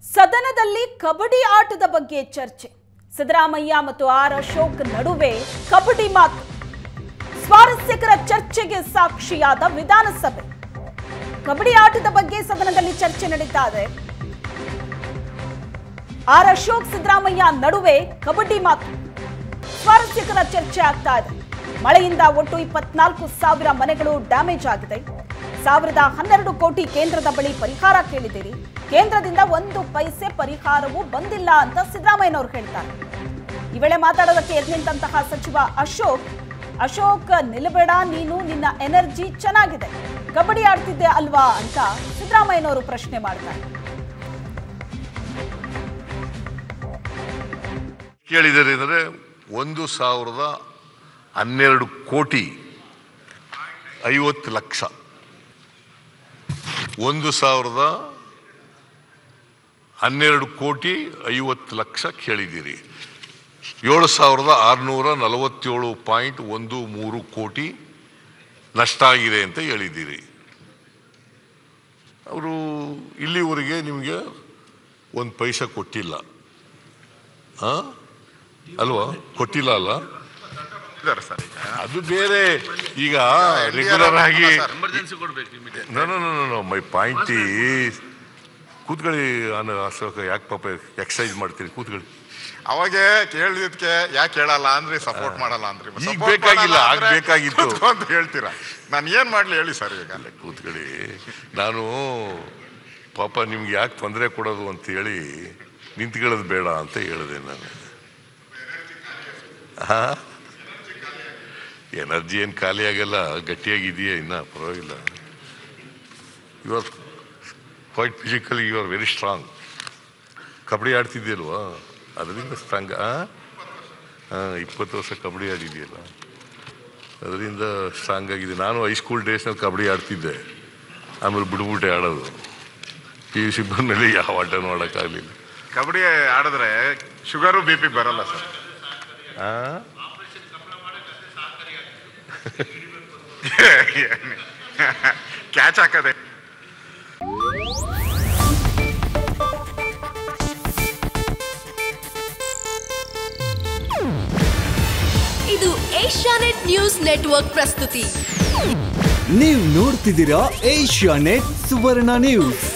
ಸದನದಲ್ಲಿ ಕಬಡ್ಡಿ ಆಟದ ಬಗ್ಗೆ ಚರ್ಚೆ ಸಿದ್ದರಾಮಯ್ಯ ಮತ್ತು ಆರ್ ಅಶೋಕ್ ನಡುವೆ ಕಬಡ್ಡಿ ಮಾತು ಸ್ವಾರಸ್ಯಕರ ಚರ್ಚೆಗೆ ಸಾಕ್ಷಿಯಾದ ವಿಧಾನಸಭೆ ಕಬಡ್ಡಿ ಆಟದ ಬಗ್ಗೆ ಸದನದಲ್ಲಿ ಚರ್ಚೆ ನಡೀತಾ ಇದೆ ಆರ್ ಅಶೋಕ್ ಸಿದ್ದರಾಮಯ್ಯ ನಡುವೆ ಕಬಡ್ಡಿ ಮಾತು ಸ್ವಾರಸ್ಯಕರ ಚರ್ಚೆ ಆಗ್ತಾ ಇದೆ ಮಳೆಯಿಂದ ಒಟ್ಟು ಇಪ್ಪತ್ನಾಲ್ಕು ಸಾವಿರ ಮನೆಗಳು ಡ್ಯಾಮೇಜ್ ಆಗಿದೆ ಸಾವಿರದ ಹನ್ನೆರಡು ಕೋಟಿ ಕೇಂದ್ರದ ಬಳಿ ಪರಿಹಾರ ಕೇಳಿದ್ದೀರಿ ಕೇಂದ್ರದಿಂದ ಒಂದು ಪೈಸೆ ಪರಿಹಾರವೂ ಬಂದಿಲ್ಲ ಅಂತ ಸಿದ್ದರಾಮಯ್ಯನವರು ಹೇಳ್ತಾರೆ ಈ ವೇಳೆ ಮಾತಾಡೋದಕ್ಕೆ ಎದ್ದು ನಿಂತಹ ಸಚಿವ ಅಶೋಕ್ ಅಶೋಕ್ ನಿಲ್ಲಬೇಡ ನೀನು ನಿನ್ನ ಎನರ್ಜಿ ಚೆನ್ನಾಗಿದೆ ಕಬಡ್ಡಿ ಆಡ್ತಿದ್ದೆ ಅಲ್ವಾ ಅಂತ ಸಿದ್ದರಾಮಯ್ಯನವರು ಪ್ರಶ್ನೆ ಮಾಡ್ತಾರೆ ಕೇಳಿದರೆ ಅಂದರೆ ಒಂದು ಸಾವಿರದ ಹನ್ನೆರಡು ಕೋಟಿ ಐವತ್ತು ಲಕ್ಷ ಒಂದು ಸಾವಿರದ ಹನ್ನೆರಡು ಕೋಟಿ ಐವತ್ತು ಲಕ್ಷ ಕೇಳಿದ್ದೀರಿ ಏಳು ಸಾವಿರದ ಆರುನೂರ ನಲವತ್ತೇಳು ಪಾಯಿಂಟ್ ಒಂದು ಮೂರು ಕೋಟಿ ನಷ್ಟ ಆಗಿದೆ ಅಂತ ಹೇಳಿದ್ದೀರಿ ಅವರು ಇಲ್ಲಿವರೆಗೆ ನಿಮಗೆ ಒಂದು ಪೈಸೆ ಕೊಟ್ಟಿಲ್ಲ ಆ? ಅಲ್ವಾ ಕೊಟ್ಟಿಲ್ಲ ಅಲ್ಲ ಇದ್ದಾರೆ ಸರ್ ಈಗ ಅದು ಬೇರೆ ಈಗ ರೆಗ್ಯುಲರ್ ಆಗಿ ಎಮರ್ಜೆನ್ಸಿ ಕೊಡ್ಬೇಕು immediate no no no no my point ಕೂತ್ಕೊಳ್ಳಿ ಅನ್ನ ಅಶೋಕ ಯಾಕೆ ಪಾಪ ಎಕ್ಸಸೈಸ್ ಮಾಡ್ತೀರಿ ಕೂತ್ಕೊಳ್ಳಿ ಅವಾಗೆ ಕೇಳಿದಕ್ಕೆ ಯಾಕೆ ಹೇಳಲ್ಲ ಅಂದ್ರೆ ಸಪೋರ್ಟ್ ಮಾಡಲ್ಲ ಅಂದ್ರೆ ಈಗ Support ಬೇಕಾಗಿಲ್ಲ, ಮಾಡಲ್ಲ ಆಗ ಅಂದ್ರೆ ಬೇಕಾಗಿತ್ತು. ಕೂತ್ಕೊ ಅಂತ ಹೇಳ್ತೀರಾ ನಾನು ಏನ್ ಮಾಡ್ಲಿ ಹೇಳಿ ಸರ್ ಈಗ ಕೂತ್ಕೊಳ್ಳಿ ನಾನು ಪಾಪ ನಿಮ್ಗೆ ಯಾಕೆ ತೊಂದರೆ ಕೊಡೋದು ಅಂತ ಹೇಳಿ ನಿಂತ್ಕೊಳ್ಳೋದು ಬೇಡ ಅಂತ ಹೇಳಿದೆ ನಾನು ಹಾ ಎನರ್ಜಿ ಏನು ಖಾಲಿ ಆಗಲ್ಲ ಗಟ್ಟಿಯಾಗಿದೆಯಾ ಇನ್ನ ಪರವಾಗಿಲ್ಲ you are quite physically you are very strong kabaddi ಆಡ್ತಿದ್ದೀಲ್ವಾ ಅದರಿಂದ ಸ್ಟ್ರಾಂಗ್ ಹಾಂ ಇಪ್ಪತ್ತು ವರ್ಷ ಕಬಡ್ಡಿ ಆಡಿದೆಯಲ್ಲ ಅದರಿಂದ ಸ್ಟ್ರಾಂಗ್ ಆಗಿದೆ ನಾನು ಹೈಸ್ಕೂಲ್ ಡೇಸ್ನಲ್ಲಿ ಕಬಡ್ಡಿ ಆಡ್ತಿದ್ದೆ ಆಮೇಲೆ ಬಿಡ್ಬಿಟ್ಟೆ ಆಡೋದು ಪಿ ಯು ಸಿ ಬಂದಮೇಲೆ ಯಾವ ಆಟನೂ ಆಡೋಕ್ಕಾಗಲಿಲ್ಲ ಕಬಡ್ಡಿ ಆಡಿದ್ರೆ ಶುಗರು ಬಿ ಪಿ ಬರಲ್ಲ ಸರ್ ಕ್ಯಾಚ್ ಹಾಕದೆ ಇದು ಏಷ್ಯಾನೆಟ್ ನ್ಯೂಸ್ ನೆಟ್ವರ್ಕ್ ಪ್ರಸ್ತುತಿ ನೀವು ನೋಡ್ತಿದ್ದೀರಾ ಏಷ್ಯಾ ನೆಟ್ ಸುವರ್ಣ ನ್ಯೂಸ್